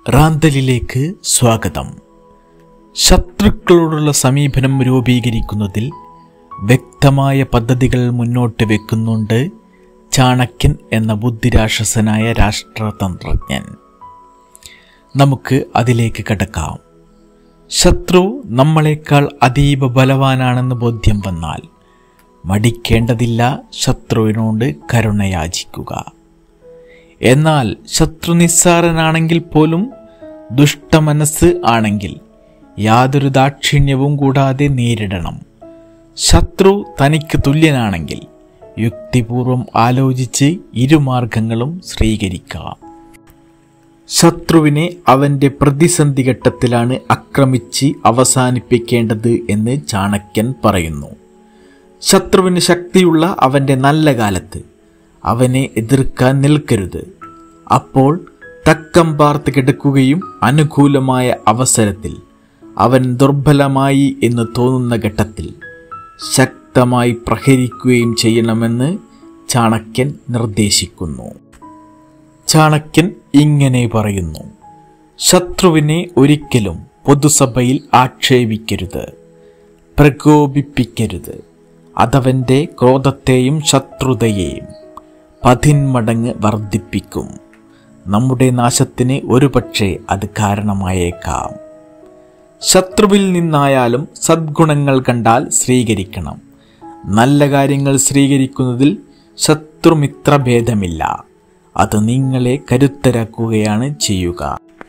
റാന്തലിലേക്ക് സ്വാഗതം ശത്രുക്കളോടുള്ള സമീപനം രൂപീകരിക്കുന്നതിൽ വ്യക്തമായ പദ്ധതികൾ മുന്നോട്ട് വെക്കുന്നുണ്ട് ചാണക്യൻ എന്ന ബുദ്ധിരാക്ഷസനായ രാഷ്ട്രതന്ത്രജ്ഞൻ നമുക്ക് അതിലേക്ക് കടക്കാം ശത്രു നമ്മളെക്കാൾ അതീവ ബലവാനാണെന്ന് ബോധ്യം വന്നാൽ മടിക്കേണ്ടതില്ല ശത്രുവിനോട് കരുണയാചിക്കുക എന്നാൽ ശത്രു നിസ്സാരനാണെങ്കിൽ പോലും ദുഷ്ടമനസ് ആണെങ്കിൽ യാതൊരു ദാക്ഷിണ്യവും കൂടാതെ നേരിടണം ശത്രു തനിക്ക് തുല്യനാണെങ്കിൽ യുക്തിപൂർവം ആലോചിച്ച് ഇരുമാർഗങ്ങളും സ്വീകരിക്കാം ശത്രുവിനെ അവന്റെ പ്രതിസന്ധി ഘട്ടത്തിലാണ് ആക്രമിച്ച് അവസാനിപ്പിക്കേണ്ടത് എന്ന് ചാണക്യൻ പറയുന്നു ശത്രുവിന് ശക്തിയുള്ള അവന്റെ നല്ല കാലത്ത് അവനെ എതിർക്കാൻ നിൽക്കരുത് അപ്പോൾ തക്കം പാർത്ത് കിടക്കുകയും അനുകൂലമായ അവസരത്തിൽ അവൻ ദുർബലമായി എന്ന് തോന്നുന്ന ഘട്ടത്തിൽ ശക്തമായി പ്രഹരിക്കുകയും ചെയ്യണമെന്ന് ചാണക്യൻ നിർദ്ദേശിക്കുന്നു ചാണക്യൻ ഇങ്ങനെ പറയുന്നു ശത്രുവിനെ ഒരിക്കലും പൊതുസഭയിൽ ആക്ഷേപിക്കരുത് പ്രകോപിപ്പിക്കരുത് അതവന്റെ ക്രോധത്തെയും ശത്രുതയെയും പതിന്മടങ്ങ് വർദ്ധിപ്പിക്കും നമ്മുടെ നാശത്തിന് ഒരുപക്ഷെ അത് കാരണമായേക്കാം ശത്രുവിൽ നിന്നായാലും സദ്ഗുണങ്ങൾ കണ്ടാൽ സ്വീകരിക്കണം നല്ല കാര്യങ്ങൾ സ്വീകരിക്കുന്നതിൽ ശത്രുമിത്രഭേദമില്ല അത് നിങ്ങളെ കരുത്തരാക്കുകയാണ് ചെയ്യുക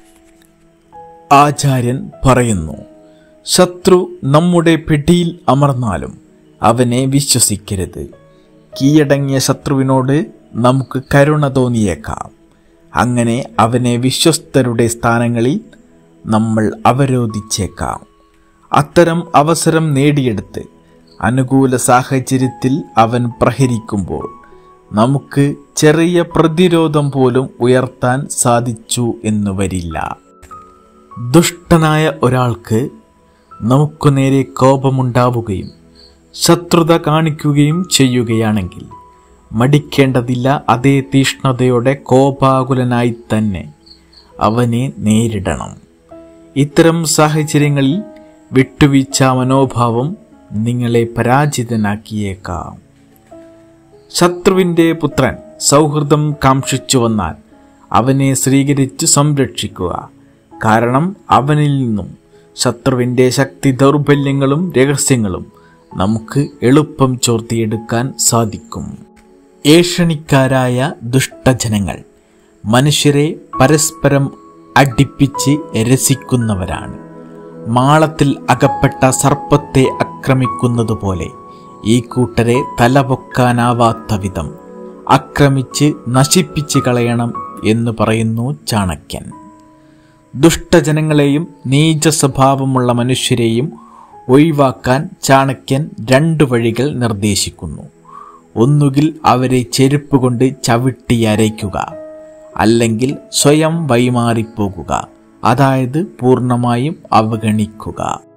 ആചാര്യൻ പറയുന്നു ശത്രു നമ്മുടെ പിടിയിൽ അമർന്നാലും അവനെ വിശ്വസിക്കരുത് കീഴടങ്ങിയ ശത്രുവിനോട് നമുക്ക് കരുണ തോന്നിയേക്കാം അങ്ങനെ അവനെ വിശ്വസ്തരുടെ സ്ഥാനങ്ങളിൽ നമ്മൾ അവരോധിച്ചേക്കാം അത്തരം അവസരം നേടിയെടുത്ത് അനുകൂല സാഹചര്യത്തിൽ അവൻ പ്രഹരിക്കുമ്പോൾ നമുക്ക് ചെറിയ പ്രതിരോധം പോലും ഉയർത്താൻ സാധിച്ചു എന്ന് വരില്ല ദുഷ്ടനായ ഒരാൾക്ക് നമുക്ക് നേരെ കോപമുണ്ടാവുകയും ശത്രുത കാണിക്കുകയും ചെയ്യുകയാണെങ്കിൽ മടിക്കേണ്ടതില്ല അതേ തീഷ്ണതയോടെ കോപാകുലനായി തന്നെ അവനെ നേരിടണം ഇത്തരം സാഹചര്യങ്ങളിൽ വിട്ടുവീഴ്ച മനോഭാവം നിങ്ങളെ പരാജിതനാക്കിയേക്കാം ശത്രുവിൻ്റെ പുത്രൻ സൗഹൃദം കാക്ഷിച്ചു വന്നാൽ അവനെ സ്വീകരിച്ച് സംരക്ഷിക്കുക കാരണം അവനിൽ നിന്നും ശത്രുവിൻ്റെ ശക്തി ദൗർബല്യങ്ങളും രഹസ്യങ്ങളും നമുക്ക് എളുപ്പം ചോർത്തിയെടുക്കാൻ സാധിക്കും ഏഷണിക്കാരായ ദുഷ്ടജനങ്ങൾ മനുഷ്യരെ പരസ്പരം അടിപ്പിച്ച് രസിക്കുന്നവരാണ് മാളത്തിൽ അകപ്പെട്ട സർപ്പത്തെ ആക്രമിക്കുന്നതുപോലെ ഈ കൂട്ടരെ തലപൊക്കാനാവാത്ത വിധം ആക്രമിച്ച് നശിപ്പിച്ച് കളയണം എന്ന് പറയുന്നു ചാണക്യൻ ദുഷ്ടജനങ്ങളെയും നീച സ്വഭാവമുള്ള മനുഷ്യരെയും ഒഴിവാക്കാൻ ചാണക്യൻ രണ്ടു വഴികൾ നിർദ്ദേശിക്കുന്നു ഒന്നുകിൽ അവരെ ചെരുപ്പ് കൊണ്ട് ചവിട്ടി അരയ്ക്കുക അല്ലെങ്കിൽ സ്വയം വൈമാറിപ്പോകുക അതായത് പൂർണ്ണമായും അവഗണിക്കുക